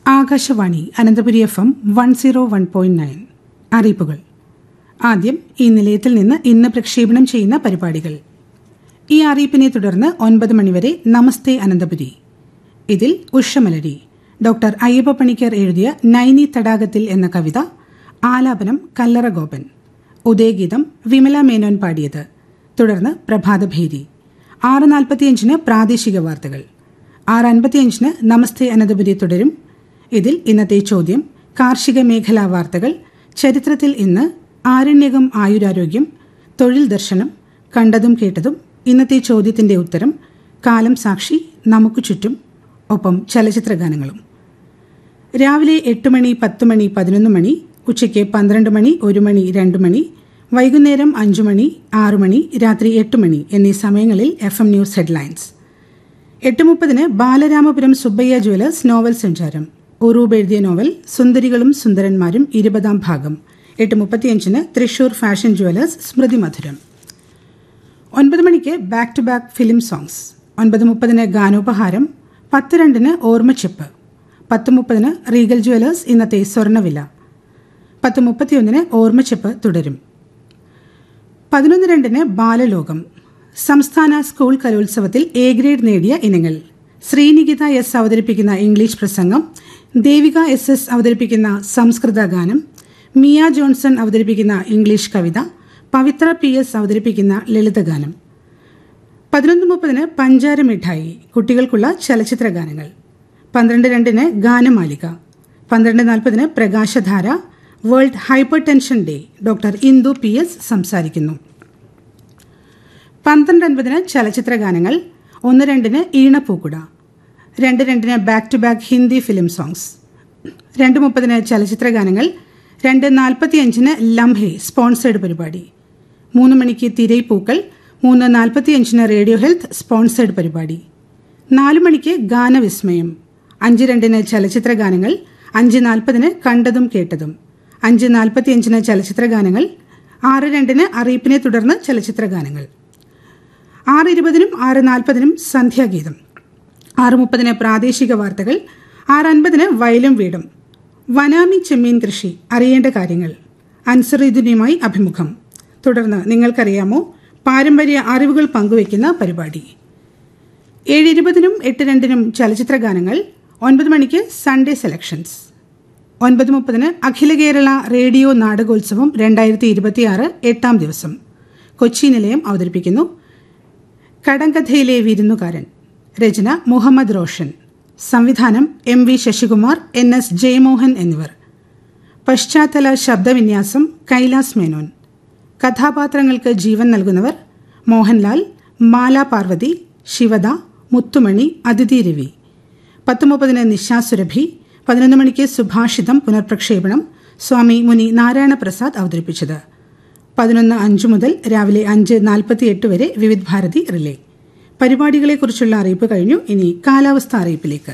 Akashvani Ananthapuri F M one zero one point nine അറിയിപ്പുകൾ ആദ്യം ഈ നിലയത്തിൽ നിന്ന് ഇന്ന് പ്രക്ഷേപണം ചെയ്യുന്ന പരിപാടികൾ ഈ അറിയിപ്പിനെ തുടർന്ന് ഒൻപത് മണിവരെ നമസ്തേ അനന്തപുരി ഇതിൽ ഉഷമലരി ഡോക്ടർ അയ്യപ്പ പണിക്കർ എഴുതിയ നൈനി തടാകത്തിൽ എന്ന കവിത ആലാപനം കല്ലറ ഗോപൻ ഉദയഗീതം വിമല മേനോൻ പാടിയത് തുടർന്ന് പ്രഭാതഭേരി ആറ് നാൽപ്പത്തിയഞ്ചിന് പ്രാദേശിക വാർത്തകൾ ആറ് അൻപത്തിയഞ്ചിന് നമസ്തേ അനന്തപുരി തുടരും ഇതിൽ ഇന്നത്തെ ചോദ്യം കാർഷിക മേഖലാ വാർത്തകൾ ചരിത്രത്തിൽ ഇന്ന് ആരണ്യകം ആയുരാരോഗ്യം തൊഴിൽ ദർശനം കണ്ടതും കേട്ടതും ഇന്നത്തെ ചോദ്യത്തിന്റെ ഉത്തരം കാലം സാക്ഷി നമുക്ക് ചുറ്റും ഒപ്പം ചലച്ചിത്ര ഗാനങ്ങളും രാവിലെ എട്ട് മണി പത്ത് മണി പതിനൊന്ന് മണി ഉച്ചയ്ക്ക് പന്ത്രണ്ട് മണി ഒരു മണി രണ്ട് മണി വൈകുന്നേരം അഞ്ചു മണി ആറു മണി രാത്രി എട്ട് മണി എന്നീ സമയങ്ങളിൽ എഫ് എം ന്യൂസ് ഹെഡ്ലൈൻസ് എട്ട് മുപ്പതിന് ബാലരാമപുരം സുബ്ബയ്യ ജ്വല്ലേഴ്സ് നോവൽ സഞ്ചാരം ഉറൂബ് എഴുതിയ നോവൽ സുന്ദരികളും സുന്ദരന്മാരും ഇരുപതാം ഭാഗം എട്ട് മുപ്പത്തിയഞ്ചിന് തൃശൂർ ഫാഷൻ ജ്വല്ലേഴ്സ് സ്മൃതി മധുരം ഒൻപത് മണിക്ക് back to back film songs ഒൻപത് മുപ്പതിന് ഗാനോപഹാരം പത്ത് രണ്ടിന് ഓർമ്മച്ചിപ്പ് പത്ത് മുപ്പതിന് റീഗൽ ജ്വല്ലേഴ്സ് ഇന്നത്തെ സ്വർണ്ണവില പത്ത് മുപ്പത്തിയൊന്നിന് ഓർമ്മച്ചിപ്പ് തുടരും പതിനൊന്ന് രണ്ടിന് ബാലലോകം സംസ്ഥാന സ്കൂൾ കലോത്സവത്തിൽ എ ഗ്രേഡ് നേടിയ ഇനങ്ങൾ ശ്രീനികിത എസ് അവതരിപ്പിക്കുന്ന ഇംഗ്ലീഷ് പ്രസംഗം ദേവിക എസ് എസ് അവതരിപ്പിക്കുന്ന സംസ്കൃത ഗാനം മിയ ജോൺസൺ അവതരിപ്പിക്കുന്ന ഇംഗ്ലീഷ് കവിത പവിത്ര പി എസ് അവതരിപ്പിക്കുന്ന ലളിതഗാനം പതിനൊന്ന് മുപ്പതിന് പഞ്ചാര മിഠായി കുട്ടികൾക്കുള്ള ചലച്ചിത്ര ഗാനങ്ങൾ പന്ത്രണ്ട് രണ്ടിന് ഗാനമാലിക പന്ത്രണ്ട് നാൽപ്പതിന് പ്രകാശധാര world hypertension day doctor Indu P S സംസാരിക്കുന്നു പന്ത്രണ്ട് അൻപതിന് ചലച്ചിത്ര ഗാനങ്ങൾ ഒന്ന് രണ്ടിന് ഈണപ്പൂക്കുട രണ്ട് രണ്ടിന് back to back Hindi film songs രണ്ട് മുപ്പതിന് ചലച്ചിത്ര ഗാനങ്ങൾ രണ്ട് നാൽപ്പത്തിയഞ്ചിന് ലംഹെ സ്പോൺസേഡ് പരിപാടി മൂന്ന് മണിക്ക് തിരൈപ്പൂക്കൾ മൂന്ന് നാൽപ്പത്തിയഞ്ചിന് റേഡിയോ ഹെൽത്ത് സ്പോൺസേഡ് പരിപാടി നാല് മണിക്ക് ഗാനവിസ്മയം അഞ്ച് രണ്ടിന് ചലച്ചിത്ര ഗാനങ്ങൾ അഞ്ച് നാൽപ്പതിന് കണ്ടതും കേട്ടതും അഞ്ച് നാൽപ്പത്തിയഞ്ചിന് ചലച്ചിത്ര ഗാനങ്ങൾ ആറ് രണ്ടിന് അറിയിപ്പിനെ തുടർന്ന് ചലച്ചിത്ര ഗാനങ്ങൾ ആറ് ഇരുപതിനും ആറ് നാൽപ്പതിനും സന്ധ്യാഗീതം ആറ് മുപ്പതിന് പ്രാദേശിക വാർത്തകൾ ആറ് അൻപതിന് വയലും വീടും വനാമി ചെമ്മീൻ കൃഷി അറിയേണ്ട കാര്യങ്ങൾ അൻസറുദ്ദീനുമായി അഭിമുഖം തുടർന്ന് നിങ്ങൾക്കറിയാമോ പാരമ്പര്യ അറിവുകൾ പങ്കുവയ്ക്കുന്ന പരിപാടി ഏഴ് ഇരുപതിനും എട്ട് രണ്ടിനും ചലച്ചിത്ര ഗാനങ്ങൾ ഒൻപത് മണിക്ക് സൺഡേ സെലക്ഷൻസ് ഒൻപത് മുപ്പതിന് അഖില കേരള റേഡിയോ നാടകോത്സവം രണ്ടായിരത്തി ഇരുപത്തിയാറ് എട്ടാം ദിവസം കൊച്ചി നിലയം അവതരിപ്പിക്കുന്നു കടങ്കഥയിലെ വിരുന്നുകാരൻ രചന മുഹമ്മദ് റോഷൻ സംവിധാനം M V Sasikumar N S Jayamohan എന്നിവർ പശ്ചാത്തല ശബ്ദവിന്യാസം കൈലാസ് മേനോൻ കഥാപാത്രങ്ങൾക്ക് ജീവൻ നൽകുന്നവർ മോഹൻലാൽ മാല പാർവതി ശിവദ മുത്തുമണി അതിഥി രവി പത്ത് മുപ്പതിന് നിശാസുരഭി പതിനൊന്ന് മണിക്ക് സുഭാഷിതം പുനർപ്രക്ഷേപണം സ്വാമി മുനി നാരായണ പ്രസാദ് അവതരിപ്പിച്ചത് പതിനൊന്ന് അഞ്ച് മുതൽ രാവിലെ അഞ്ച് നാൽപ്പത്തിയെട്ട് വരെ വിവിധ് ഭാരതി റിലേ പരിപാടികളെക്കുറിച്ചുള്ള അറിയിപ്പ് കഴിഞ്ഞു ഇനി കാലാവസ്ഥ അറിയിപ്പിലേക്ക്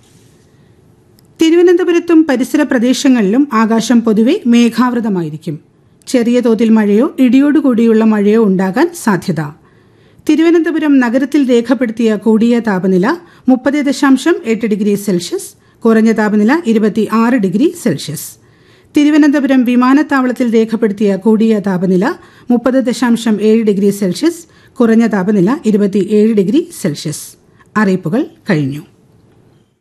തിരുവനന്തപുരത്തും പരിസര പ്രദേശങ്ങളിലും ആകാശം പൊതുവെ മേഘാവൃതമായിരിക്കും ചെറിയ തോതിൽ മഴയോ ഇടിയോടുകൂടിയുള്ള മഴയോ ഉണ്ടാകാൻ സാധ്യത തിരുവനന്തപുരം നഗരത്തിൽ രേഖപ്പെടുത്തിയ കൂടിയ താപനില മുപ്പത് ദശാംശം എട്ട് ഡിഗ്രി സെൽഷ്യസ് കുറഞ്ഞ താപനില ഇരുപത്തി ആറ് ഡിഗ്രി സെൽഷ്യസ് തിരുവനന്തപുരം വിമാനത്താവളത്തിൽ രേഖപ്പെടുത്തിയ കൂടിയ താപനില മുപ്പത് ദശാംശം ഏഴ് ഡിഗ്രി സെൽഷ്യസ് കുറഞ്ഞ താപനില ഇരുപത്തി ഏഴ് ഡിഗ്രി സെൽഷ്യസ് അറിയിപ്പുകൾ കഴിഞ്ഞു